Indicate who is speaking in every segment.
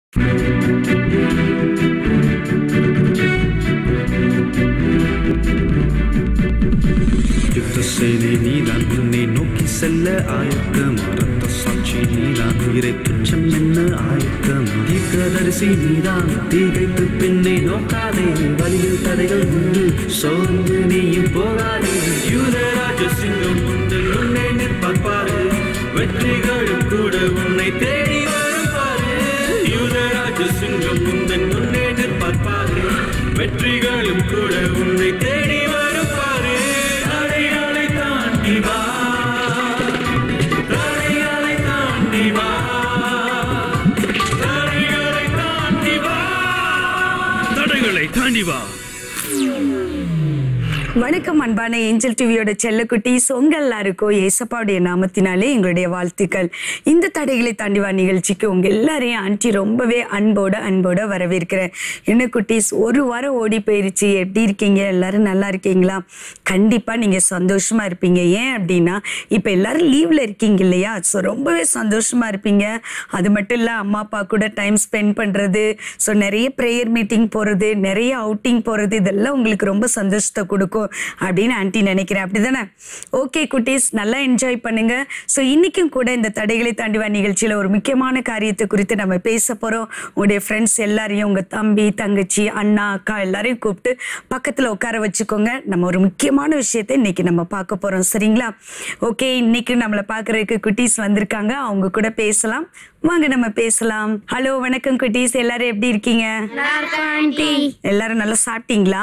Speaker 1: யுத்த சேனை நீதான் உன்னை நோக்கி செல்ல ஆயத்தமா ரத்த சாட்சி நீதான் உயிரை துச்சம் என்ன ஆயத்தமா தீர்க்கதரிசி நீதான் தீகைத்து பெண்ணை நோக்காதே வழியில் தடைகள் உண்டு சோர்ந்து நீயும் போகாதே யூதராஜ சிங்கம் உண்டு உன்னை நிற்பாரு வெற்றிகளும் கூட உன்னை தேடி வரும் பாரு யூதராஜ சிங்கம் உந்தன் முன்னே நிற்பாரு வெற்றிகளும் கூட உன்னை தேடி வரும் பாரு தடைகளை தாண்டி வா தடைகளை தாண்டி வா தடைகளை தாண்டி வா தடைகளை தாண்டி வா
Speaker 2: வணக்கம் அன்பான ஏஞ்சல் டிவியோட செல்லக்குட்டீஸ் உங்க எல்லாருக்கும் ஏசப்பாவுடைய நாமத்தினாலே எங்களுடைய வாழ்த்துக்கள் இந்த தடைகளை தாண்டி வா நிகழ்ச்சிக்கு உங்க எல்லாரையும் ஆண்டி ரொம்பவே அன்போட அன்போட வரவேற்கிறேன் என்ன குட்டீஸ் ஒரு வாரம் ஓடி போயிருச்சு எப்படி இருக்கீங்க எல்லாரும் நல்லா இருக்கீங்களா கண்டிப்பா நீங்க சந்தோஷமா இருப்பீங்க ஏன் அப்படின்னா இப்ப எல்லாரும் லீவ்ல இருக்கீங்க இல்லையா ஸோ ரொம்பவே சந்தோஷமா இருப்பீங்க அது மட்டும் இல்ல அம்மா அப்பா கூட டைம் ஸ்பெண்ட் பண்றது ஸோ நிறைய ப்ரேயர் மீட்டிங் போறது நிறைய அவுட்டிங் போறது இதெல்லாம் உங்களுக்கு ரொம்ப சந்தோஷத்தை கொடுக்கும் அப்படின்னு ஆன்ட்டி நினைக்கிறேன் அப்படிதானே ஓகே குட்டீஸ் நல்லா என்ஜாய் பண்ணுங்க ஸோ இன்னைக்கும் கூட இந்த தடைகளை தாண்டி வா நிகழ்ச்சியில ஒரு முக்கியமான காரியத்தை குறித்து நம்ம பேச போறோம் உங்களுடைய ஃப்ரெண்ட்ஸ் எல்லாரையும் உங்க தம்பி தங்கச்சி அண்ணா அக்கா எல்லாரையும் கூப்பிட்டு பக்கத்துல உட்கார வச்சுக்கோங்க நம்ம ஒரு முக்கியமான விஷயத்தை இன்னைக்கு நம்ம பார்க்க போறோம் சரிங்களா ஓகே இன்னைக்கு நம்மளை பார்க்கறதுக்கு குட்டீஸ் வந்திருக்காங்க அவங்க கூட பேசலாம் வாங்க நம்ம பேசலாம் ஹலோ வணக்கம் குட்டீஸ் எல்லாரும் எப்படி இருக்கீங்க எல்லாரும் நல்லா சாப்பிட்டீங்களா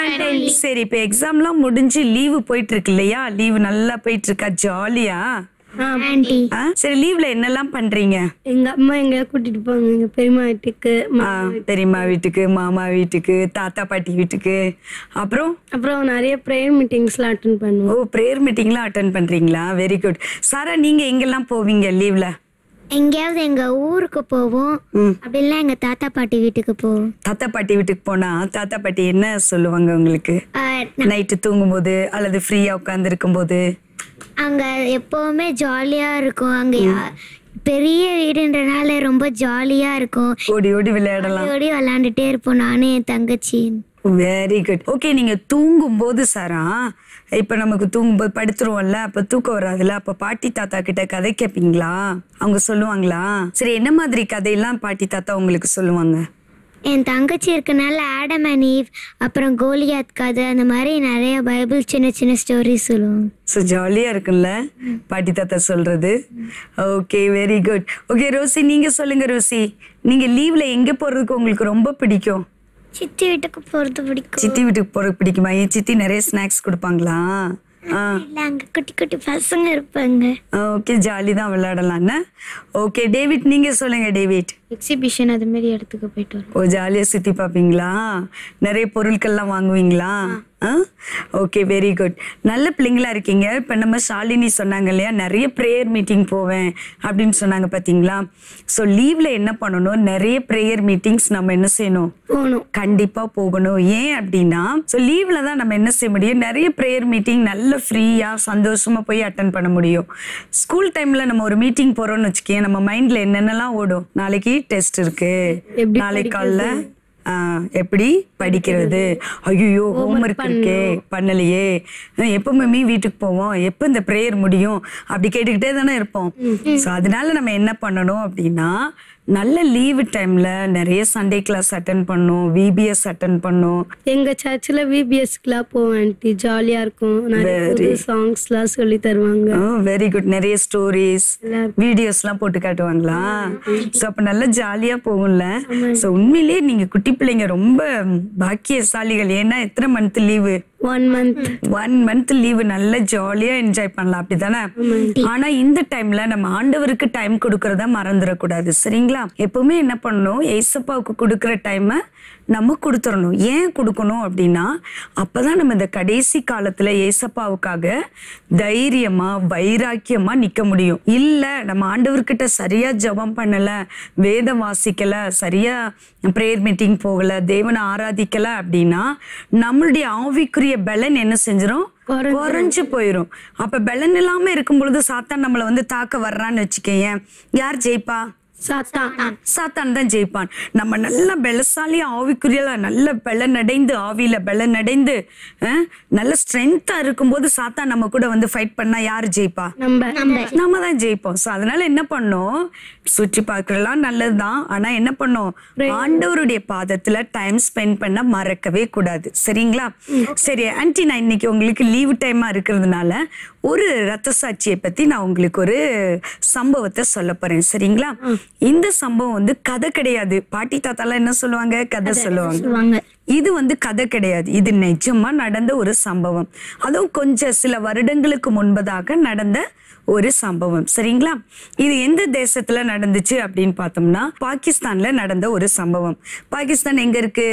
Speaker 2: சரி இப்ப எக்ஸாம்லாம் முடிஞ்சு லீவு போயிட்டு இருக்கு இல்லையா லீவு நல்லா போயிட்டு இருக்கா ஜாலியா
Speaker 3: ஆண்டி
Speaker 2: ஆ? சரி லீவ்ல என்னெல்லாம் பண்றீங்க
Speaker 3: எங்க அம்மா எங்க கூட்டிட்டு போவாங்க எங்க பெரியம்மா வீட்டுக்கு
Speaker 2: ஆ, பெரியம்மா வீட்டுக்கு மாமா வீட்டுக்கு தாத்தா பாட்டி வீட்டுக்கு அப்புறம்
Speaker 3: அப்புறம் நிறைய ப்ரேயர் மீட்டிங்ஸ்லாம் அட்டன்
Speaker 2: ஓ
Speaker 3: பண்ணுவோம்
Speaker 2: ப்ரேயர் மீட்டிங்லாம் அட்டன் பண்றீங்களா வெரி குட் சாரா நீங்க எங்கெல்லாம் போவீங்க லீவ்ல
Speaker 4: எங்கேயாவது எங்க ஊருக்கு போவோம்
Speaker 2: ம்.
Speaker 4: அப்படி இல்லை எங்க தாத்தா பாட்டி வீட்டுக்கு போவோம்
Speaker 2: தாத்தா பாட்டி வீட்டுக்கு போனா தாத்தா பாட்டி என்ன சொல்லுவாங்க உங்களுக்கு
Speaker 4: ஆஹ்
Speaker 2: நைட்டு தூங்கும்போது அல்லது ஃப்ரீயா உட்கார்ந்து இருக்கும்போது
Speaker 4: அங்க எப்பவுமே ஜாலியா இருக்கும் அங்க யா- பெரிய வீடுன்றனால ரொம்ப ஜாலியா இருக்கும்
Speaker 2: ஓடி ஓடி விளையாடலாம்
Speaker 4: ஓடி விளாண்டுட்டே இருப்போம் நானும் என் தங்கச்சி
Speaker 2: வெரி குட் ஓகே நீங்க தூங்கும் போது சாரா இப்ப நமக்கு தூங்கும்போது படுத்துருவோம்ல அப்ப தூக்கம் வராதுல அப்ப பாட்டி தாத்தா கிட்ட கதை கேட்பீங்களா அவங்க சொல்லுவாங்களா சரி என்ன மாதிரி கதையெல்லாம் பாட்டி தாத்தா உங்களுக்கு சொல்லுவாங்க
Speaker 4: என் தங்கச்சி இருக்கனால ஆடம் அண்ட் ஈவ் அப்புறம் கோலியாத் கதை அந்த மாதிரி நிறைய பைபிள் சின்ன சின்ன ஸ்டோரிஸ் சொல்லுவாங்க
Speaker 2: ஸோ ஜாலியா இருக்கும்ல பாட்டி தாத்தா சொல்றது okay very good okay Rosie நீங்க சொல்லுங்க ரோசி நீங்க லீவ்ல எங்க போறதுக்கு உங்களுக்கு ரொம்ப பிடிக்கும்
Speaker 4: சித்தி வீட்டுக்கு போறது பிடிக்கும்
Speaker 2: சித்தி வீட்டுக்கு போறதுக்கு பிடிக்குமா என் சித்தி நிறைய ஸ்நாக்ஸ் கொடுப்பாங்களா ஆ
Speaker 4: இல்ல அங்க குட்டி குட்டி பசங்க இருப்பாங்க
Speaker 2: ஓகே ஜாலி தான் விளையாடலாம்னு ஓகே டேவிட் நீங்க சொல்லுங்க டேவிட்
Speaker 3: எக்ஸிபிஷன் அது மாதிரி இடத்துக்கு போயிட்டு வரோம்
Speaker 2: ஓ ஜாலியா சுத்தி பார்ப்பீங்களா நிறைய பொருட்கள்லாம் வாங்குவீங்களா ஓகே வெரி குட் நல்ல பிள்ளைங்களா இருக்கீங்க இப்போ நம்ம ஷாலினி சொன்னாங்க இல்லையா நிறைய ப்ரேயர் மீட்டிங் போவேன் அப்படின்னு சொன்னாங்க பார்த்தீங்களா ஸோ லீவ்ல என்ன பண்ணணும் நிறைய ப்ரேயர் மீட்டிங்ஸ் நம்ம என்ன செய்யணும்
Speaker 3: போகணும்
Speaker 2: கண்டிப்பா போகணும் ஏன் அப்படின்னா ஸோ லீவ்ல தான் நம்ம என்ன செய்ய முடியும் நிறைய ப்ரேயர் மீட்டிங் நல்ல ஃப்ரீயா சந்தோஷமா போய் அட்டன் பண்ண முடியும் ஸ்கூல் டைம்ல நம்ம ஒரு மீட்டிங் போறோம்னு வச்சுக்கேன் நம்ம மைண்ட்ல என்னென்னலாம் ஓடும் நாளைக்கு டெஸ்ட் இருக்கு
Speaker 3: எப்படி
Speaker 2: நாளைக்கு காலைல ஆ, எப்படி படிக்கிறது ஐயோ ஹோம்ஒர்க் இருக்கே பண்ணலையே அஹ், எப்போ மம்மி வீட்டுக்கு போவோம் எப்போ இந்த ப்ரேயர் முடியும் அப்படி கேட்டுக்கிட்டே தானே இருப்போம் ஸோ அதனால நம்ம என்ன பண்ணணும் அப்படின்னா நல்ல லீவு டைம்ல நிறைய சண்டே கிளாஸ் அட்டன் பண்ணணும் விபிஎஸ் அட்டன் பண்ணணும்
Speaker 3: எங்க சர்ச்சில் விபிஎஸ்க்குலாம் போவோம் ஆண்டி ஜாலியா இருக்கும் நிறைய புது சாங்ஸ்லாம் சொல்லி தருவாங்க
Speaker 2: வெரி குட் நிறைய ஸ்டோரிஸ் வீடியோஸ்லாம் போட்டு காட்டுவாங்களா ஸோ அப்போ நல்லா ஜாலியாக போகும்ல ஸோ உண்மையிலேயே நீங்கள் குட்டி பிள்ளைங்க ரொம்ப பாக்கியசாலிகள் ஏன்னா எத்தனை month leave
Speaker 3: one month
Speaker 2: one month leave நல்ல ஜாலியா என்ஜாய் பண்ணலாம் அப்படிதானே ஆனா இந்த டைம்ல நம்ம ஆண்டவருக்கு டைம் கொடுக்கறத மறந்துடக்கூடாது சரிங்களா எப்பவுமே என்ன பண்ணணும் ஏசப்பாவுக்கு கொடுக்குற டைமை நம்ம கொடுத்துடணும் ஏன் கொடுக்கணும் அப்படின்னா அப்பதான் நம்ம இந்த கடைசி காலத்துல ஏசப்பாவுக்காக தைரியமா வைராக்கியமா நிக்க முடியும் இல்ல நம்ம ஆண்டவர்கிட்ட சரியா ஜெபம் பண்ணல வேதம் வாசிக்கல சரியா ப்ரேயர் மீட்டிங் போகல தேவனை ஆராதிக்கல அப்படின்னா நம்மளுடைய ஆவிக்குரிய பலன் என்ன செஞ்சிரும் குறைஞ்சு போயிரும் அப்ப பலன் இல்லாம இருக்கும் பொழுது சாத்தான் நம்மளை வந்து தாக்க வர்றான்னு வச்சுக்கேன் யார் ஜெயிப்பா
Speaker 3: சாத்தான்
Speaker 2: சாத்தான் தான் ஜெயிப்பான் நம்ம நல்லா பலசாலி ஆவிக்குரியல நல்ல பலனடைந்து ஆவியில பலனடைந்து அஹ், நல்ல ஸ்ட்ரென்த்தா இருக்கும்போது சாத்தான் நம்ம கூட வந்து ஃபைட் பண்ணா யார் ஜெயிப்பா
Speaker 3: நம்ம
Speaker 2: நம்ம தான் ஜெயிப்போம் ஸோ அதனால என்ன பண்ணோம் சுற்றி பார்க்கலாம் நல்லதுதான் ஆனா என்ன பண்ணோம் ஆண்டவருடைய பாதத்துல டைம் ஸ்பெண்ட் பண்ண மறக்கவே கூடாது சரிங்களா சரி ஆன்ட்டி நான் இன்னைக்கு உங்களுக்கு லீவு டைமா இருக்கிறதுனால ஒரு ரத்த சாட்சியை பத்தி நான் உங்களுக்கு ஒரு சம்பவத்தை சொல்ல போறேன் சரிங்களா இந்த சம்பவம் வந்து கதை கிடையாது பாட்டி தாத்தாலாம் என்ன சொல்லுவாங்க கதை சொல்லுவாங்க
Speaker 3: சொல்லுவாங்க
Speaker 2: இது வந்து கதை கிடையாது இது நிஜமா நடந்த ஒரு சம்பவம் அதுவும் கொஞ்சம் சில வருடங்களுக்கு முன்பதாக நடந்த ஒரு சம்பவம் சரிங்களா இது எந்த தேசத்துல நடந்துச்சு அப்படின்னு பார்த்தோம்னா பாகிஸ்தான்ல நடந்த ஒரு சம்பவம் பாகிஸ்தான் எங்க இருக்கு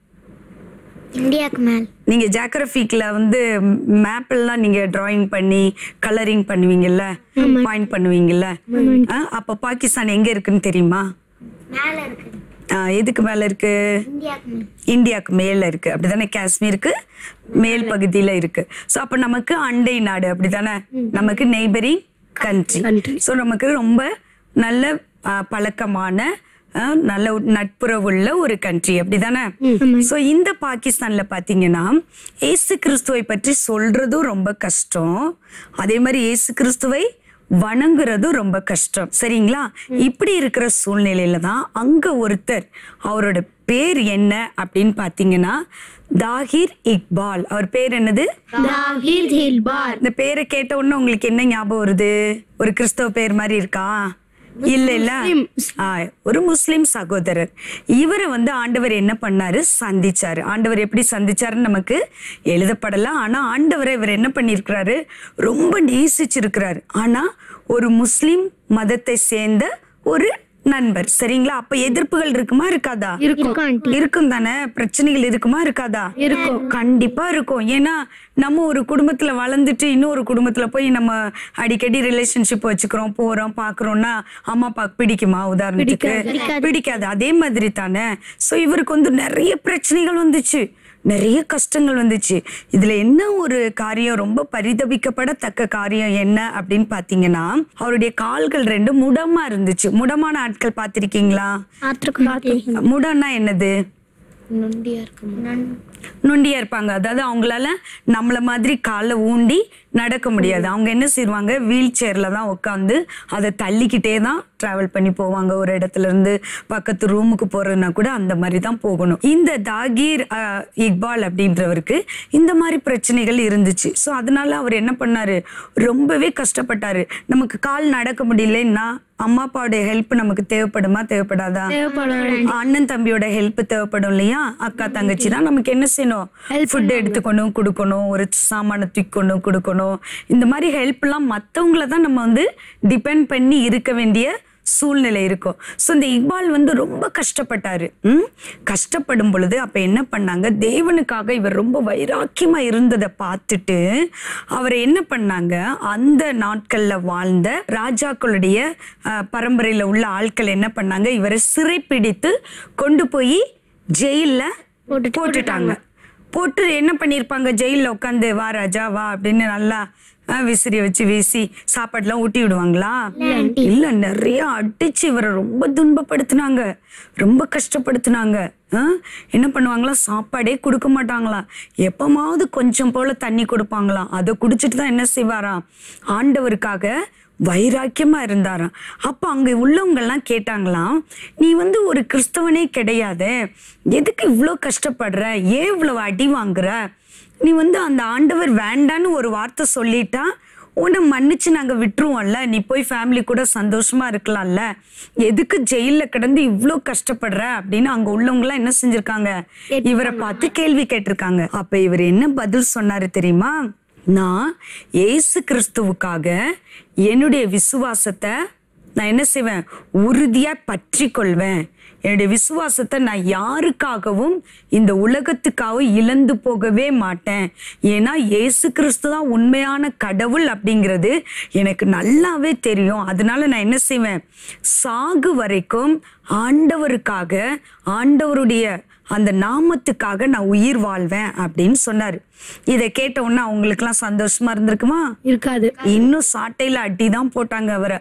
Speaker 4: இந்தியாவுக்கு மேல்
Speaker 2: நீங்க ஜாகிரபிக்ல வந்து மேப்லாம் நீங்க டிராயிங் பண்ணி கலரிங் பண்ணுவீங்கல்ல பாயிண்ட் பண்ணுவீங்கல்ல ஆ, அப்ப பாகிஸ்தான் எங்க இருக்குன்னு தெரியுமா
Speaker 4: மேலே இருக்கு
Speaker 2: ஆ, எதுக்கு மேல இருக்கு
Speaker 4: இந்தியாவுக்கு மேல்
Speaker 2: இந்தியாவுக்கு மேல இருக்கு அப்படிதானே காஷ்மீருக்கு மேல் பகுதியில இருக்கு சோ அப்ப நமக்கு அண்டை நாடு அப்படிதானே நமக்கு நெய்பரிங் கண்ட்ரி
Speaker 3: Country.
Speaker 2: சோ நமக்கு ரொம்ப நல்ல ஆ, பழக்கமான ஆ, நல்ல ஒரு நட்புறவுள்ள ஒரு கண்ட்ரி அப்படிதானே சோ இந்த பாகிஸ்தான்ல பாத்தீங்கன்னா ஏசு கிறிஸ்துவை பற்றி சொல்றதும் ரொம்ப கஷ்டம் அதே மாதிரி ஏசு கிறிஸ்துவை வணங்குறதும் ரொம்ப கஷ்டம் சரிங்களா இப்படி இருக்கிற சூழ்நிலையில தான் அங்க ஒருத்தர் அவரோட பேர் என்ன அப்படின்னு பாத்தீங்கன்னா தாகிர் இக்பால் அவர் பேர் என்னது
Speaker 3: தாகிர் ஹில்பார்
Speaker 2: இந்த பேரை கேட்ட உடனே உங்களுக்கு என்ன ஞாபகம் வருது ஒரு கிறிஸ்தவ பேர் மாதிரி இருக்கா இல்ல இல்ல ஆ, ஒரு முஸ்லிம் சகோதரர் இவரை வந்து ஆண்டவர் என்ன பண்ணாரு சந்திச்சாரு ஆண்டவர் எப்படி சந்திச்சாருன்னு நமக்கு எழுதப்படல ஆனா ஆண்டவரை இவர் என்ன பண்ணியிருக்கிறாரு ரொம்ப நேசிச்சிருக்கிறாரு ஆனா ஒரு முஸ்லிம் மதத்தை சேர்ந்த ஒரு நண்பர் சரிங்களா அப்ப எதிர்ப்புகள் இருக்குமா இருக்காதா
Speaker 3: இருக்கும்
Speaker 2: இருக்கும் தானே பிரச்சனைகள் இருக்குமா இருக்காதா
Speaker 3: இருக்கும்.
Speaker 2: கண்டிப்பா இருக்கும் ஏன்னா நம்ம ஒரு குடும்பத்துல வளர்ந்துட்டு இன்னொரு குடும்பத்துல போய் நம்ம அடிக்கடி ரிலேஷன்ஷிப் வச்சுக்கிறோம் போறோம் பாக்குறோம்னா அம்மா அப்பாக்கு பிடிக்குமா உதாரணத்துக்கு பிடிக்காது அதே மாதிரி தானே சோ இவருக்கு வந்து நிறைய பிரச்சனைகள் வந்துச்சு நிறைய கஷ்டங்கள் வந்துச்சு இதுல என்ன ஒரு காரியம் ரொம்ப பரிதபிக்கப்படத்தக்க காரியம் என்ன அப்படின்னு பாத்தீங்கன்னா அவருடைய கால்கள் ரெண்டு முடமா இருந்துச்சு முடமான ஆட்கள் பார்த்திருக்கீங்களா
Speaker 4: பார்த்துருக்கோம்
Speaker 2: முடம்னா என்னது
Speaker 3: நொண்டியா இருக்கும்
Speaker 2: நொண்டியா இருப்பாங்க அதாவது அவங்களால நம்மள மாதிரி காலை ஊண்டி நடக்க முடியாது அவங்க என்ன செய்வாங்க வீல் சேர்ல தான் உட்காந்து அதை தள்ளிக்கிட்டே தான் டிராவல் பண்ணி போவாங்க ஒரு இடத்துல இருந்து பக்கத்து ரூமுக்கு போறதுனா கூட அந்த மாதிரி தான் போகணும் இந்த தாகீர் அஹ், இக்பால் அப்படின்றவருக்கு இந்த மாதிரி பிரச்சனைகள் இருந்துச்சு ஸோ அதனால அவர் என்ன பண்ணாரு ரொம்பவே கஷ்டப்பட்டாரு நமக்கு கால் நடக்க முடியலன்னா அம்மா அப்பாவுடைய ஹெல்ப் நமக்கு தேவைப்படுமா தேவைப்படாதா
Speaker 3: தேவைப்படும்
Speaker 2: அண்ணன் தம்பியோட ஹெல்ப் தேவைப்படும் இல்லையா அக்கா தங்கச்சினா நமக்கு என்ன செய்யணும் ஃபுட் எடுத்துக்கணும் கொடுக்கணும் ஒரு சாமானை தூக்கணும் கொடுக்கணும் இந்த மாதிரி ஹெல்ப்லாம் மற்றவங்கள தான் நம்ம வந்து டிபெண்ட் பண்ணி இருக்க வேண்டிய சூழ்நிலை இருக்கும் ஸோ இந்த இக்பால் வந்து ரொம்ப கஷ்டப்பட்டாரு ம் கஷ்டப்படும் பொழுது அப்ப என்ன பண்ணாங்க தேவனுக்காக இவர் ரொம்ப வைராக்கியமா இருந்ததை பார்த்துட்டு அவரை என்ன பண்ணாங்க அந்த நாட்கள்ல வாழ்ந்த ராஜாக்களுடைய அஹ், பரம்பரையில உள்ள ஆட்கள் என்ன பண்ணாங்க இவரை சிறைப்பிடித்து கொண்டு போய் ஜெயில்ல போட்டுட்டாங்க போட்டு என்ன பண்ணியிருப்பாங்க ஜெயில்ல உட்காந்து வா ராஜா வா அப்படின்னு நல்லா அஹ், விசிறிய வச்சு வீசி சாப்பாடுலாம் ஊட்டி விடுவாங்களா இல்ல நிறைய அடிச்சு இவரை ரொம்ப துன்பப்படுத்துனாங்க ரொம்ப கஷ்டப்படுத்துனாங்க அஹ், என்ன பண்ணுவாங்களா சாப்பாடே கொடுக்க மாட்டாங்களாம் எப்பமாவது கொஞ்சம் போல தண்ணி கொடுப்பாங்களாம் அதை குடிச்சிட்டு தான் என்ன செய்வாராம் ஆண்டவருக்காக வைராக்கியமா இருந்தாராம் அப்ப அங்க உள்ளவங்க எல்லாம் கேட்டாங்களாம் நீ வந்து ஒரு கிறிஸ்தவனே கிடையாது எதுக்கு இவ்வளோ கஷ்டப்படுற ஏன் இவ்வளவு அடி வாங்குற நீ வந்து அந்த ஆண்டவர் வேண்டான்னு ஒரு வார்த்தை சொல்லிட்டா உன்னை மன்னிச்சு நாங்க விட்டுருவோம்ல நீ போய் ஃபேமிலி கூட சந்தோஷமா இருக்கலாம்ல எதுக்கு ஜெயில்ல கிடந்து இவ்ளோ கஷ்டப்படுற அப்படின்னு அங்க உள்ளவங்க எல்லாம் என்ன செஞ்சிருக்காங்க இவரை பார்த்து கேள்வி கேட்டிருக்காங்க அப்ப இவர் என்ன பதில் சொன்னாரு தெரியுமா நான் ஏசு கிறிஸ்துவுக்காக என்னுடைய விசுவாசத்தை நான் என்ன செய்வேன் உறுதியா பற்றி கொள்வேன் என்னுடைய விசுவாசத்தை நான் யாருக்காகவும் இந்த உலகத்துக்காகவும் இழந்து போகவே மாட்டேன் ஏன்னா இயேசு கிறிஸ்து தான் உண்மையான கடவுள் அப்படிங்கிறது எனக்கு நல்லாவே தெரியும் அதனால நான் என்ன செய்வேன் சாகு வரைக்கும் ஆண்டவருக்காக ஆண்டவருடைய அந்த நாமத்துக்காக நான் உயிர் வாழ்வேன் அப்படின்னு சொன்னாரு இதை கேட்ட உடனே அவங்களுக்குலாம் சந்தோஷமா இருந்திருக்குமா
Speaker 3: இருக்காது
Speaker 2: இன்னும் சாட்டையில அடி தான் போட்டாங்க அவரை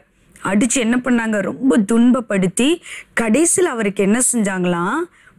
Speaker 2: அடிச்சு என்ன பண்ணாங்க ரொம்ப துன்பப்படுத்தி கடைசியில் அவருக்கு என்ன செஞ்சாங்களாம்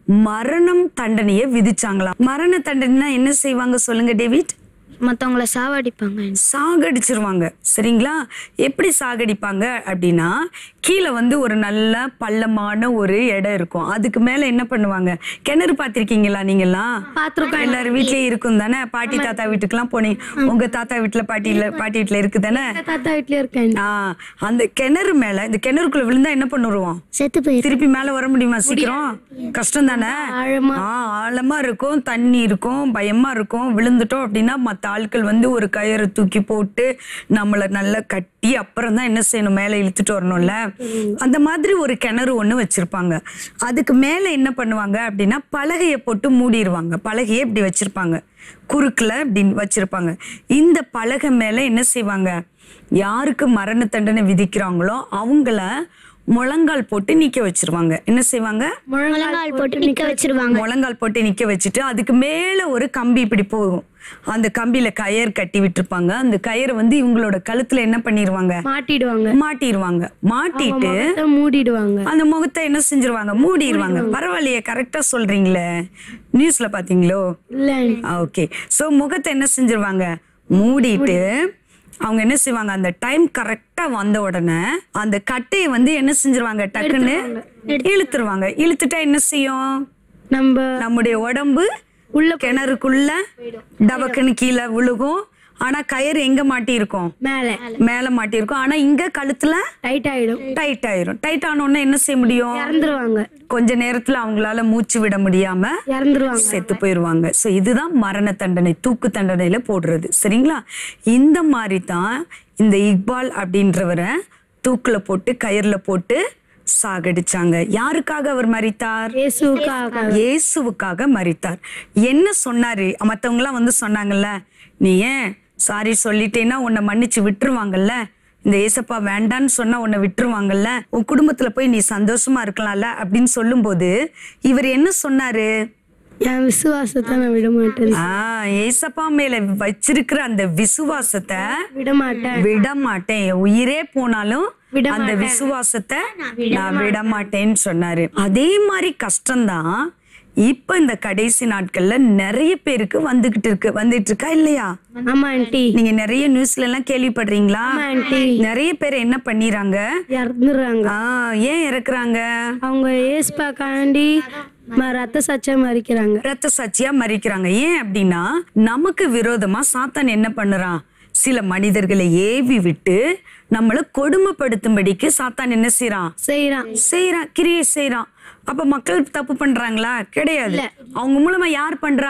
Speaker 2: மரணம் தண்டனையை விதிச்சாங்களாம் மரண தண்டனைனா என்ன செய்வாங்க சொல்லுங்க டேவிட்
Speaker 4: மற்றவங்கள சாவடிப்பாங்க
Speaker 2: சாகடிச்சிருவாங்க சரிங்களா எப்படி சாகடிப்பாங்க அப்படின்னா கீழே வந்து ஒரு நல்ல பள்ளமான ஒரு இடம் இருக்கும் அதுக்கு மேல என்ன பண்ணுவாங்க கிணறு பார்த்திருக்கீங்களா நீங்கெல்லாம்
Speaker 3: பார்த்திருக்கோம்.
Speaker 2: எல்லாரும் வீட்லயே இருக்கும் தானே பாட்டி தாத்தா வீட்டுக்கெல்லாம் போனீங்க உங்க தாத்தா வீட்டுல பாட்டி இல்ல பாட்டி வீட்டுல இருக்கு தானே
Speaker 3: தாத்தா வீட்லயே இருக்கேன்
Speaker 2: ஆ அந்த கிணறு மேல இந்த கிணறுக்குள்ள விழுந்தா என்ன பண்ணுருவோம்
Speaker 4: செத்து போயிரு
Speaker 2: திருப்பி மேல வர முடியுமா சீக்கிரம் கஷ்டம் தானே
Speaker 3: ஆழமா.
Speaker 2: ஆ, ஆழமா இருக்கும் தண்ணி இருக்கும் பயமா இருக்கும் விழுந்துட்டோம் அப்படின்னா மத்த ஆட்கள் வந்து ஒரு கயிறை தூக்கி போட்டு நம்மள நல்லா கட்டி அப்புறம் தான் என்ன செய்யணும் மேல இழுத்துட்டு வரணும்ல அந்த மாதிரி ஒரு கிணறு ஒண்ணு வச்சிருப்பாங்க அதுக்கு மேல என்ன பண்ணுவாங்க அப்படின்னா பலகையை போட்டு மூடிடுவாங்க பலகையை இப்படி வச்சிருப்பாங்க குறுக்குல இப்படி வச்சிருப்பாங்க இந்த பலகை மேல என்ன செய்வாங்க யாருக்கு மரண தண்டனை விதிக்கிறாங்களோ அவங்கள முழங்கால் போட்டு நிக்க வச்சிருவாங்க என்ன செய்வாங்க
Speaker 4: முழங்கால் போட்டு நிக்க வச்சிருவாங்க
Speaker 2: முழங்கால் போட்டு நிக்க வச்சுட்டு அதுக்கு மேல ஒரு கம்பி இப்படி போகும் அந்த கம்பியில கயர் கட்டி விட்டுருப்பாங்க அந்த கயிறை வந்து இவங்களோட கழுத்துல என்ன பண்ணிடுவாங்க
Speaker 3: மாட்டிடுவாங்க
Speaker 2: மாட்டிடுவாங்க மாட்டிட்டு
Speaker 3: முகத்தை மூடிடுவாங்க
Speaker 2: அந்த முகத்தை என்ன செஞ்சிருவாங்க மூடிடுவாங்க பரவாயில்லையே கரெக்டா சொல்றீங்களே நியூஸ்ல பாத்தீங்களோ
Speaker 3: இல்ல
Speaker 2: ஓகே சோ முகத்தை என்ன செஞ்சிருவாங்க மூடிட்டு அவங்க என்ன செய்வாங்க அந்த டைம் கரெக்டா வந்த உடனே அந்த கட்டையை வந்து என்ன செஞ்சிருவாங்க டக்குன்னு இழுத்துருவாங்க இழுத்துட்டா என்ன செய்யும்
Speaker 3: நம்ம
Speaker 2: நம்முடைய உடம்பு உள்ள கிணறுக்குள்ள டபக்குன்னு கீழே விழுகும் ஆனா கயிறு எங்க மாட்டியிருக்கும்
Speaker 3: மேல
Speaker 2: மேல மாட்டியிருக்கும் ஆனா இங்க கழுத்துல
Speaker 3: டைட் ஆயிடும்
Speaker 2: டைட் ஆயிரும் டைட் ஆன உடனே என்ன செய்ய முடியும்
Speaker 3: இறந்துருவாங்க
Speaker 2: கொஞ்ச நேரத்துல அவங்களால மூச்சு விட முடியாம
Speaker 3: இறந்துருவாங்க
Speaker 2: செத்து போயிருவாங்க சோ இதுதான் மரண தண்டனை தூக்கு தண்டனையில போடுறது சரிங்களா இந்த மாதிரி தான் இந்த இக்பால் அப்படின்றவரை தூக்குல போட்டு கயிறுல போட்டு சாகடிச்சாங்க யாருக்காக அவர் மரித்தார்
Speaker 3: இயேசுக்காக
Speaker 2: இயேசுவுக்காக மரித்தார் என்ன சொன்னாரு மத்தவங்க எல்லாம் வந்து சொன்னாங்கல்ல நீ ஏன் சாரி சொல்லிட்டேன்னா உன்னை மன்னிச்சு விட்டுருவாங்கல்ல இந்த ஏசப்பா வேண்டான்னு சொன்னா உன்னை விட்டுருவாங்கல்ல உன் குடும்பத்துல போய் நீ சந்தோஷமா இருக்கலாம்ல அப்படின்னு சொல்லும்போது இவர் என்ன சொன்னாரு
Speaker 3: என் விசுவாசத்தை நான் விட மாட்டேன்
Speaker 2: ஆஹ் ஏசப்பா மேல வச்சிருக்கிற அந்த விசுவாசத்தை
Speaker 3: விட மாட்டேன்
Speaker 2: விட மாட்டேன் என் உயிரே போனாலும்
Speaker 3: விட
Speaker 2: அந்த விசுவாசத்தை நான் விட மாட்டேன்னு சொன்னாரு அதே மாதிரி கஷ்டம்தான் இப்ப இந்த கடைசி நாட்கள்ல நிறைய பேருக்கு வந்துகிட்டு இருக்கு வந்துட்டு இருக்கா இல்லையா
Speaker 3: ஆமா ஆண்டி
Speaker 2: நீங்க நிறைய நியூஸ்ல எல்லாம் கேள்விப்படுறீங்களா
Speaker 3: ஆண்டி
Speaker 2: நிறைய பேர் என்ன பண்ணிறாங்க
Speaker 3: இறந்துடுறாங்க
Speaker 2: ஆஹ் ஏன் இறக்குறாங்க
Speaker 3: அவங்க ஏஸ்பாக்காண்டி ம- ரத்த சச்சை மறிக்கிறாங்க
Speaker 2: ரத்த சாட்சியா மறிக்கிறாங்க ஏன் அப்படின்னா நமக்கு விரோதமா சாத்தான் என்ன பண்ணுறான் சில மனிதர்களை ஏவி விட்டு நம்மள கொடுமைப்படுத்தும்படிக்கு சாத்தான் என்ன செய்றான்
Speaker 3: செய்யறான்
Speaker 2: செய்யறான் கிரியை செய்யறான் அப்ப மக்கள் தப்பு பண்றாங்களா கிடையாது அவங்க மூலமா யார் பண்றா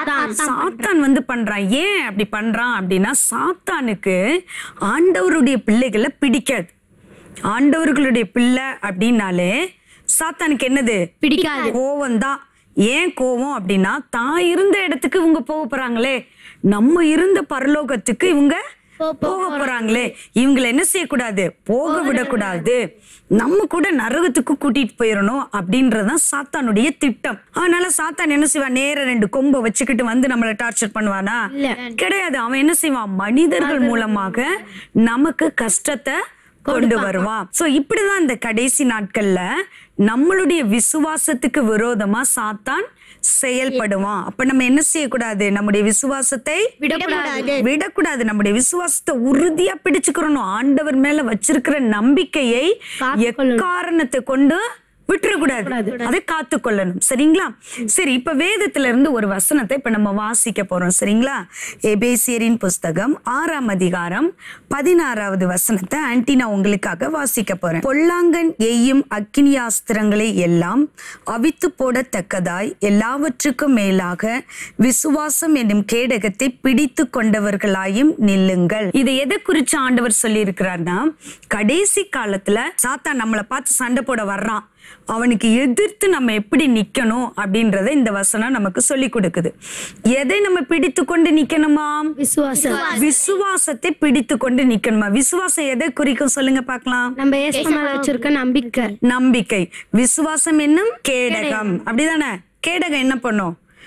Speaker 2: சாத்தான் வந்து பண்றான் ஏன் அப்படி பண்றான் அப்படின்னா சாத்தானுக்கு ஆண்டவருடைய பிள்ளைகளை பிடிக்காது ஆண்டவர்களுடைய பிள்ளை அப்படின்னாலே சாத்தானுக்கு என்னது
Speaker 3: பிடிக்காது
Speaker 2: கோவம் தான் ஏன் கோவம் அப்படின்னா தான் இருந்த இடத்துக்கு இவங்க போக போறாங்களே நம்ம இருந்த பரலோகத்துக்கு இவங்க போக போறாங்களே இவங்களை என்ன செய்யக்கூடாது போக விடக்கூடாது நம்ம கூட நரகத்துக்கு கூட்டிட்டு போயிடணும் அப்படின்றதுதான் சாத்தானுடைய திட்டம் அதனால சாத்தான் என்ன செய்வான் நேர ரெண்டு கொம்பை வச்சுக்கிட்டு வந்து நம்மளை டார்ச்சர் பண்ணுவானா கிடையாது அவன் என்ன செய்வான் மனிதர்கள் மூலமாக நமக்கு கஷ்டத்தை கொண்டு வருவான் சோ இப்படிதான் இந்த கடைசி நாட்கள்ல நம்மளுடைய விசுவாசத்துக்கு விரோதமா சாத்தான் செயல்படுவான் அப்ப நம்ம என்ன செய்யக்கூடாது நம்முடைய விசுவாசத்தை
Speaker 3: விடக்கூடாது
Speaker 2: விடக்கூடாது நம்முடைய விசுவாசத்தை உறுதியா பிடிச்சுக்கிறணும் ஆண்டவர் மேல வச்சிருக்கிற நம்பிக்கையை எக்காரணத்தை கொண்டு விட்டுறக்கூடாது அதை காத்துக்கொள்ளணும் சரிங்களா சரி இப்ப வேதத்துல இருந்து ஒரு வசனத்தை இப்ப நம்ம வாசிக்க போறோம் சரிங்களா எபேசியரின் புஸ்தகம் ஆறாம் அதிகாரம் பதினாறாவது வசனத்தை ஆன்டி நான் உங்களுக்காக வாசிக்க போறேன் பொல்லாங்கன் எய்யும் அக்கினியாஸ்திரங்களை எல்லாம் அவித்து போடத்தக்கதாய் எல்லாவற்றுக்கும் மேலாக விசுவாசம் என்னும் கேடகத்தை பிடித்து கொண்டவர்களாயும் நில்லுங்கள் இதை எதை குறிச்சு ஆண்டவர் சொல்லி இருக்கிறார்னா கடைசி காலத்துல சாத்தான் நம்மளை பார்த்து சண்டை போட வர்றான் அவனுக்கு எதிர்த்து நம்ம எப்படி நிக்கணும் அப்படின்றத இந்த வசனம் நமக்கு சொல்லி கொடுக்குது எதை நம்ம பிடித்து கொண்டு நிக்கணுமா
Speaker 3: விசுவாசம்
Speaker 2: விசுவாசத்தை பிடித்து கொண்டு நிக்கணுமா விசுவாசம் எதை குறிக்கும் சொல்லுங்க பார்க்கலாம்
Speaker 3: நம்ம ஏசு மேல வச்சிருக்க நம்பிக்கை
Speaker 2: நம்பிக்கை விசுவாசம் என்னும் கேடகம் அப்படிதானே கேடகம் என்ன பண்ணும்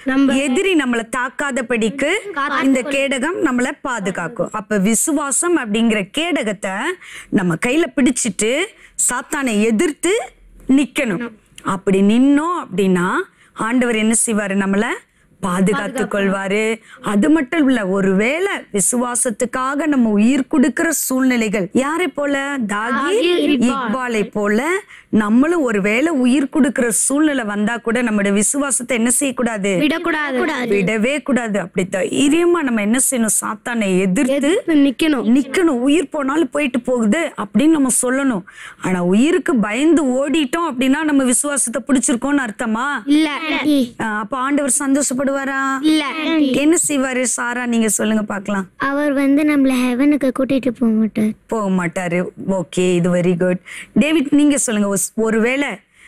Speaker 3: நம்ம
Speaker 2: எதிரி நம்மளை தாக்காதபடிக்கு இந்த கேடகம் நம்மளை பாதுகாக்கும் அப்ப விசுவாசம் அப்படிங்கிற கேடகத்தை நம்ம கையில பிடிச்சிட்டு சாத்தானை எதிர்த்து நிக்கணும் அப்படி நின்னோம் அப்படின்னா ஆண்டவர் என்ன செய்வாரு நம்மள பாதுகாத்து கொள்வாரு அது மட்டும் இல்ல ஒருவேளை விசுவாசத்துக்காக நம்ம உயிர் கொடுக்கிற சூழ்நிலைகள் யாரை போல தாகி இக்பாலை போல நம்மளும் ஒருவேளை உயிர் கொடுக்கிற சூழ்நிலை வந்தா கூட நம்மளுடைய விசுவாசத்தை என்ன செய்யக்கூடாது
Speaker 3: விடக்கூடாது
Speaker 2: விடவே கூடாது அப்படி தைரியமா நம்ம என்ன செய்யணும் சாத்தானை எதிர்த்து
Speaker 3: நிக்கணும்
Speaker 2: நிக்கணும் உயிர் போனாலும் போயிட்டு போகுது அப்படின்னு நம்ம சொல்லணும் ஆனா உயிருக்கு பயந்து ஓடிட்டோம் அப்படின்னா நம்ம விசுவாசத்தை பிடிச்சிருக்கோம்னு அர்த்தமா
Speaker 3: இல்ல
Speaker 2: ஆஹ் அப்ப ஆண்டவர் சந்தோஷப்படுவாரா
Speaker 3: இல்ல
Speaker 2: என்ன செய்வாரு சாரா நீங்க சொல்லுங்க பார்க்கலாம்
Speaker 4: அவர் வந்து நம்மள ஹெவனுக்கு கூட்டிட்டு போக மாட்டார்
Speaker 2: போக மாட்டாரு ஓகே இது வெரி குட் டேவிட் நீங்க சொல்லுங்க ஒஸ்- ஒருவேளை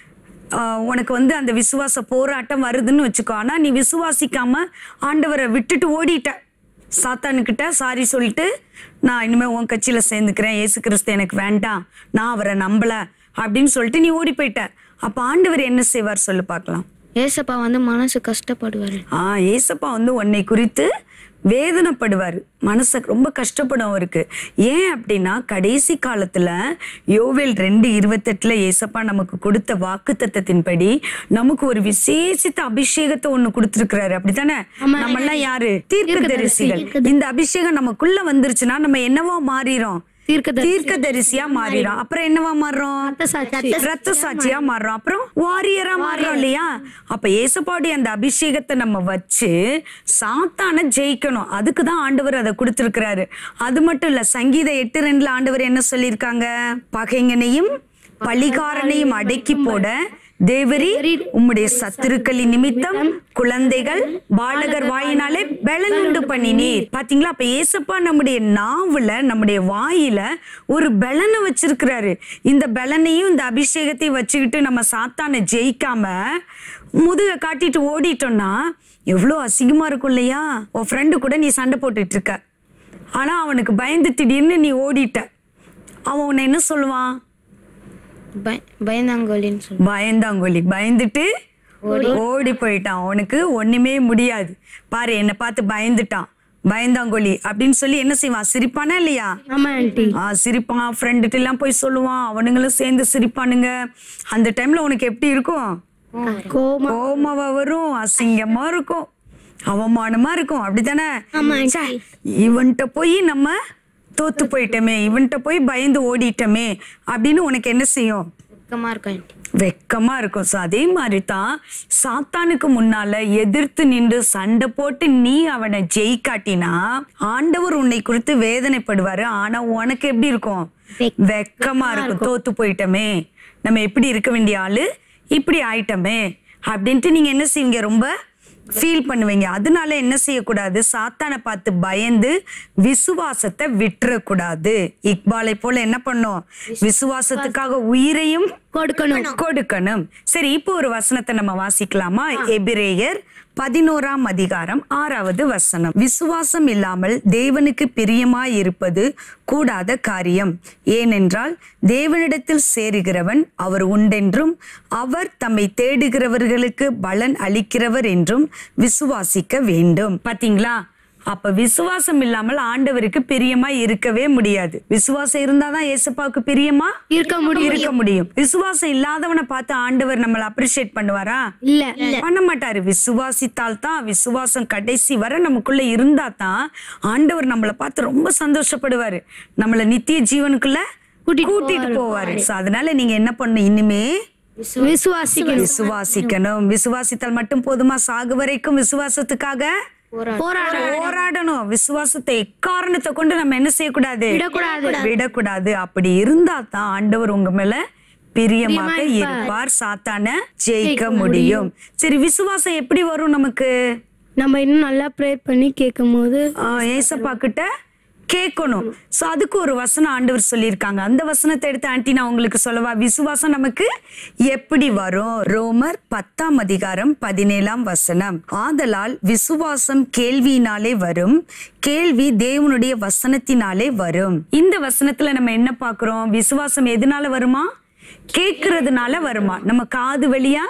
Speaker 2: ஆஹ், உனக்கு வந்து அந்த விசுவாச போராட்டம் வருதுன்னு வச்சுக்கோ ஆனா நீ விசுவாசிக்காம ஆண்டவரை விட்டுட்டு ஓடிட்ட சாத்தானுக்கிட்ட சாரி சொல்லிட்டு நான் இனிமே உன் கட்சியில சேர்ந்துக்கிறேன் இயேசு கிறிஸ்து எனக்கு வேண்டாம் நான் அவரை நம்பல அப்படின்னு சொல்லிட்டு நீ ஓடி போயிட்ட அப்ப ஆண்டவர் என்ன செய்வார் சொல்லு பார்க்கலாம்
Speaker 5: ஏசப்பா வந்து மனசு கஷ்டப்படுவாரு
Speaker 2: ஆ ஏசப்பா வந்து உன்னை குறித்து வேதனைப்படுவார் மனசு ரொம்ப கஷ்டப்படும் அவருக்கு ஏன் அப்படின்னா கடைசி காலத்துல யோவேல் ரெண்டு இருபத்தெட்டுல ஏசப்பா நமக்கு கொடுத்த வாக்கு தத்தத்தின்படி நமக்கு ஒரு விசேஷித்த அபிஷேகத்தை ஒண்ணு கொடுத்திருக்கிறாரு அப்படித்தானே நம்ம எல்லாம் யாரு தீர்க்கதரிசிகள் இந்த அபிஷேகம் நமக்குள்ள வந்துருச்சுன்னா நம்ம என்னவா மாறிறோம்
Speaker 3: தீர்க்கதரிசி.
Speaker 2: தீர்க்கதரிசியா மாறிடும் அப்புறம் என்னவா மாறுறோம் ரத்த சாட்சியா மாறுறோம் அப்புறம் வாரியரா மாறுறோம் இல்லையா அப்ப ஏசப்பாவுடைய அந்த அபிஷேகத்தை நம்ம வச்சு சாத்தான ஜெயிக்கணும் அதுக்கு தான் ஆண்டவர் அதை கொடுத்திருக்கிறாரு அது மட்டும் இல்ல சங்கீத எட்டு ரெண்டுல ஆண்டவர் என்ன சொல்லியிருக்காங்க பகைங்கனையும் பழிகாரனையும் அடக்கி போட தேவரி உம்முடைய சத்துருக்களின் நிமித்தம் குழந்தைகள் பாலகர் வாயினாலே பலனுண்டு பண்ணினீர் பாத்தீங்களா அப்ப ஏசப்பா நம்முடைய நாவுல நம்முடைய வாயில ஒரு பலனை வச்சிருக்கிறாரு இந்த பலனையும் இந்த அபிஷேகத்தையும் வச்சுக்கிட்டு நம்ம சாத்தானை ஜெயிக்காம முதுக காட்டிட்டு ஓடிட்டோம்னா எவ்வளோ அசிங்கமா இருக்கும் இல்லையா உன் ஃப்ரெண்டு கூட நீ சண்டை போட்டுட்டு இருக்க ஆனா அவனுக்கு பயந்து திடீர்னு நீ ஓடிட்ட அவன் உன்னை என்ன சொல்லுவான்
Speaker 5: பய பயந்தாங்கோலின்னு சொல்லுவாங்க
Speaker 2: பயந்தாங்கொல்லி பயந்துட்டு ஓடி போயிட்டான் அவனுக்கு ஒண்ணுமே முடியாது பாரு என்னை பார்த்து பயந்துட்டான் பயந்தாங்கொல்லி அப்படின்னு சொல்லி என்ன செய்வான் சிரிப்பானா இல்லையா
Speaker 3: ஆமா ஆண்டி
Speaker 2: ஆ சிரிப்பான் ஃப்ரெண்டுட்டு எல்லாம் போய் சொல்லுவான் அவனுங்களும் சேர்ந்து சிரிப்பானுங்க அந்த டைம்ல உனக்கு எப்படி இருக்கும்
Speaker 3: கோமா
Speaker 2: கோமாவா வரும் அசிங்கமா இருக்கும் அவமானமா இருக்கும் அப்படித்தானே ச்சே, இவன்கிட்ட போய் நம்ம தோத்து போயிட்டோமே இவன்கிட்ட போய் பயந்து ஓடிட்டோமே அப்படின்னு உனக்கு என்ன செய்யும்
Speaker 5: வெக்கமா இருக்கும் ஆண்டி
Speaker 2: வெக்கமா இருக்கும் ஸோ அதே மாதிரி தான் சாத்தானுக்கு முன்னால எதிர்த்து நின்று சண்டை போட்டு நீ அவனை ஜெயிக்காட்டினா ஆண்டவர் உன்னை குறித்து வேதனைப்படுவாரு ஆனா உனக்கு எப்படி இருக்கும் வெக்கமா இருக்கும் தோத்து போயிட்டோமே நம்ம எப்படி இருக்க வேண்டிய ஆளு இப்படி ஆயிட்டோமே அப்படின்ட்டு நீங்க என்ன செய்வீங்க ரொம்ப ஃபீல் பண்ணுவீங்க அதனால என்ன செய்யக்கூடாது சாத்தானை பார்த்து பயந்து விசுவாசத்தை விட்டுறக்கூடாது இக்பாலை போல என்ன பண்ணும் விசுவாசத்துக்காக உயிரையும் கொடுக்கணும் கொடுக்கணும் சரி இப்போ ஒரு வசனத்தை நம்ம வாசிக்கலாமா எபிரேயர் பதினோராம் அதிகாரம் ஆறாவது வசனம் விசுவாசம் இல்லாமல் தேவனுக்கு பிரியமாய் இருப்பது கூடாத காரியம் ஏனென்றால் தேவனிடத்தில் சேருகிறவன் அவர் உண்டென்றும் அவர் தம்மை தேடுகிறவர்களுக்கு பலன் அளிக்கிறவர் என்றும் விசுவாசிக்க வேண்டும் பாத்தீங்களா அப்ப விசுவாசம் இல்லாமல் ஆண்டவருக்கு பிரியமா இருக்கவே முடியாது விசுவாசம் இருந்தாதான் ஏசப்பாவுக்கு பிரியமா
Speaker 3: இருக்க முடியும்
Speaker 2: இருக்க முடியும் விசுவாசம் இல்லாதவனை பார்த்து ஆண்டவர் நம்மளை அப்ரிஷியேட் பண்ணுவாரா
Speaker 3: இல்ல
Speaker 2: பண்ண மாட்டாரு விசுவாசித்தால் தான் விசுவாசம் கடைசி வரை நமக்குள்ள இருந்தா தான் ஆண்டவர் நம்மளை பார்த்து ரொம்ப சந்தோஷப்படுவாரு நம்மள நித்திய ஜீவனுக்குள்ள கூட்டிட்டு போவாரு So, அதனால நீங்க என்ன பண்ணணும் இனிமே
Speaker 3: விசுவாசிக்கணும்
Speaker 2: விசுவாசிக்கணும் விசுவாசித்தால் மட்டும் போதுமா சாகு வரைக்கும் விசுவாசத்துக்காக போராடணும் விசுவாசத்தை எக்காரணத்தை கொண்டு நம்ம என்ன செய்யக்கூடாது விடக்கூடாது அப்படி இருந்தா தான் ஆண்டவர் உங்க மேல பிரியமாக இருப்பார் சாத்தான ஜெயிக்க முடியும் சரி விசுவாசம் எப்படி வரும் நமக்கு
Speaker 3: நம்ம இன்னும் நல்லா ப்ரே பண்ணி கேட்கும் போது
Speaker 2: ஆஹ் ஏசப்பா கிட்ட கேட்கணும் சோ அதுக்கு ஒரு வசனம் ஆண்டவர் சொல்லியிருக்காங்க அந்த வசனத்தை எடுத்து ஆண்டி நான் உங்களுக்கு சொல்லவா விசுவாசம் நமக்கு எப்படி வரும் ரோமர் பத்தாம் அதிகாரம் பதினேழாம் வசனம் ஆதலால் விசுவாசம் கேள்வியினாலே வரும் கேள்வி தேவனுடைய வசனத்தினாலே வரும் இந்த வசனத்துல நம்ம என்ன பார்க்கிறோம் விசுவாசம் எதனால வருமா கேட்கறதுனால வருமா நம்ம காது வழியா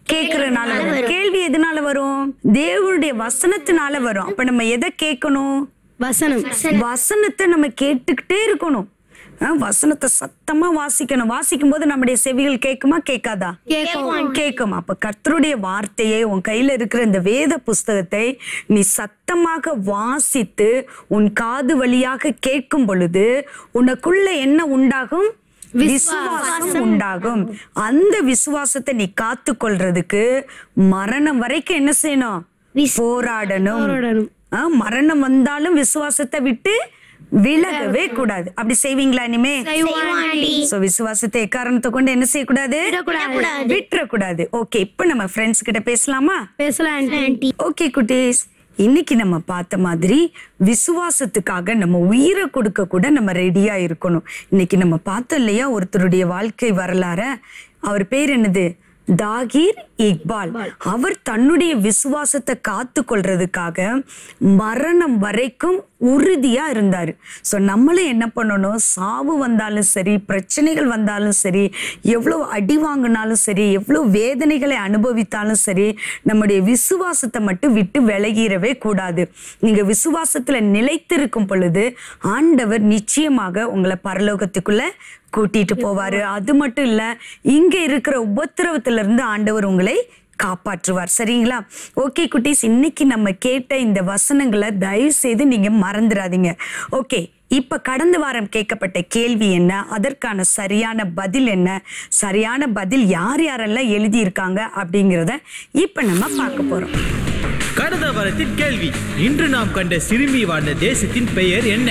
Speaker 2: கேக்குறதுனால வரும் கேள்வி எதனால வரும் தேவனுடைய வசனத்தினால வரும் அப்ப நம்ம எதை கேட்கணும்
Speaker 3: வசனம்
Speaker 2: வசனத்தை நம்ம கேட்டுக்கிட்டே இருக்கணும் அஹ் வசனத்தை சத்தமா வாசிக்கணும் வாசிக்கும் போது நம்முடைய செவிகள் கேட்குமா கேட்காதா கேட்கும் அப்ப கர்த்தருடைய வார்த்தையை உன் கையில இருக்கிற இந்த வேத புஸ்தகத்தை நீ சத்தமாக வாசித்து உன் காது வழியாக கேட்கும் பொழுது உனக்குள்ள என்ன உண்டாகும் விசுவாசம் உண்டாகும் அந்த விசுவாசத்தை நீ காத்து கொள்றதுக்கு மரணம் வரைக்கும் என்ன செய்யணும் போராடணும்
Speaker 3: போராடணும்.
Speaker 2: ஆ, மரணம் வந்தாலும் விசுவாசத்தை விட்டு விலகவே கூடாது அப்படி செய்வீங்களா இனிமே சோ விசுவாசத்தை எக்காரணத்தை கொண்டு என்ன செய்யக்கூடாது விட்டுறக்கூடாது ஓகே இப்ப நம்ம ஃப்ரெண்ட்ஸ் கிட்ட பேசலாமா
Speaker 3: பேசலாம் ஆண்டி
Speaker 2: ஓகே குட்டீஸ் இன்னைக்கு நம்ம பார்த்த மாதிரி விசுவாசத்துக்காக நம்ம உயிரை கொடுக்க கூட நம்ம ரெடியா இருக்கணும் இன்னைக்கு நம்ம பார்த்தோம் இல்லையா ஒருத்தருடைய வாழ்க்கை வரலாற அவர் பேர் என்னது தாகீர் இக்பால் அவர் தன்னுடைய விசுவாசத்தை காத்து கொள்றதுக்காக மரணம் வரைக்கும் உறுதியா இருந்தாரு ஸோ நம்மளும் என்ன பண்ணணும் சாவு வந்தாலும் சரி பிரச்சனைகள் வந்தாலும் சரி எவ்வளோ அடி வாங்கினாலும் சரி எவ்வளோ வேதனைகளை அனுபவித்தாலும் சரி நம்முடைய விசுவாசத்தை மட்டும் விட்டு விலகிடவே கூடாது நீங்க விசுவாசத்துல நிலைத்திருக்கும் பொழுது ஆண்டவர் நிச்சயமாக உங்களை பரலோகத்துக்குள்ள கூட்டிட்டு போவாரு அது மட்டும் இல்ல இங்க இருக்கிற உபத்திரவத்துல இருந்து ஆண்டவர் உங்களை காப்பாற்றுவார் சரிங்களா ஓகே குட்டீஸ் இன்னைக்கு நம்ம கேட்ட இந்த வசனங்களை தயவு செய்து நீங்க மறந்துடாதீங்க ஓகே இப்ப கடந்த வாரம் கேட்கப்பட்ட கேள்வி என்ன அதற்கான சரியான பதில் என்ன சரியான பதில் யார் யாரெல்லாம் எழுதியிருக்காங்க அப்படிங்கிறத இப்ப நம்ம பார்க்க போறோம்
Speaker 6: கடந்த வாரத்தின் கேள்வி இன்று நாம் கண்ட சிறுமி வாழ்ந்த தேசத்தின் பெயர் என்ன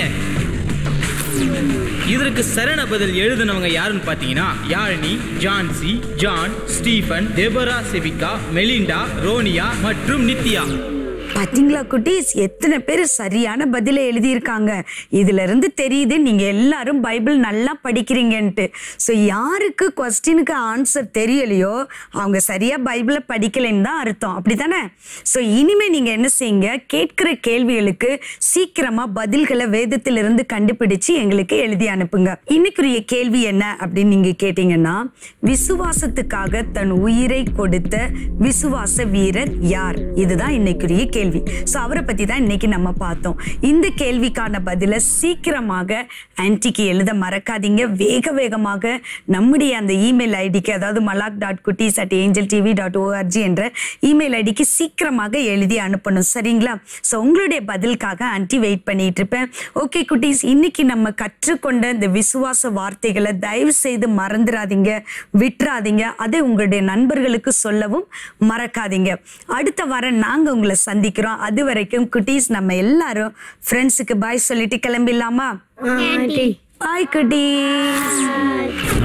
Speaker 6: இதற்கு சரண பதில் எழுதினவங்க யாருன்னு பார்த்தீங்கன்னா Yazhini Jhansi John Stephen Deborah Sevika Melinda Ronia மற்றும் நித்யா
Speaker 2: பாத்தீங்களா குட்டீஸ் எத்தனை பேர் சரியான பதிலை எழுதியிருக்காங்க இதுல இருந்து தெரியுது நீங்க எல்லாரும் பைபிள் நல்லா படிக்கிறீங்கன்ட்டு ஸோ யாருக்கு கொஸ்டினுக்கு ஆன்சர் தெரியலையோ அவங்க சரியா பைபிளை படிக்கலைன்னு தான் அர்த்தம் அப்படிதானே ஸோ இனிமே நீங்க என்ன செய்யுங்க கேட்கிற கேள்விகளுக்கு சீக்கிரமா பதில்களை வேதத்திலிருந்து கண்டுபிடிச்சு எங்களுக்கு எழுதி அனுப்புங்க இன்னைக்குரிய கேள்வி என்ன அப்படின்னு நீங்க கேட்டீங்கன்னா விசுவாசத்துக்காக தன் உயிரை கொடுத்த விசுவாச வீரர் யார் இதுதான் இன்னைக்குரிய கேள்வி ஸோ அவரை பத்தி தான் இன்னைக்கு நம்ம பார்த்தோம் இந்த கேள்விக்கான பதிலை சீக்கிரமாக ஆன்டிக்கு எழுத மறக்காதீங்க வேக வேகமாக நம்முடைய அந்த இமெயில் ஐடிக்கு அதாவது மலாக் டாட் குட்டீஸ் at angel TV dot O R G என்ற இமெயில் ஐடிக்கு சீக்கிரமாக எழுதி அனுப்பணும் சரிங்களா ஸோ உங்களுடைய பதிலுக்காக ஆன்டி வெயிட் பண்ணிட்டு இருப்பேன் ஓகே குட்டீஸ் இன்னைக்கு நம்ம கற்றுக்கொண்ட இந்த விசுவாச வார்த்தைகளை தயவு செய்து மறந்துடாதீங்க விட்டுறாதீங்க அதை உங்களுடைய நண்பர்களுக்கு சொல்லவும் மறக்காதீங்க அடுத்த வாரம் நாங்க உங்களை சந்திக்கிறோம் அது வரைக்கும் குட்டீஸ் நம்ம எல்லாரும் ஃப்ரெண்ட்ஸுக்கு பாய் சொல்லிட்டு கிளம்பிடலாமா
Speaker 3: ஆண்டி
Speaker 2: பாய் குட்டீஸ்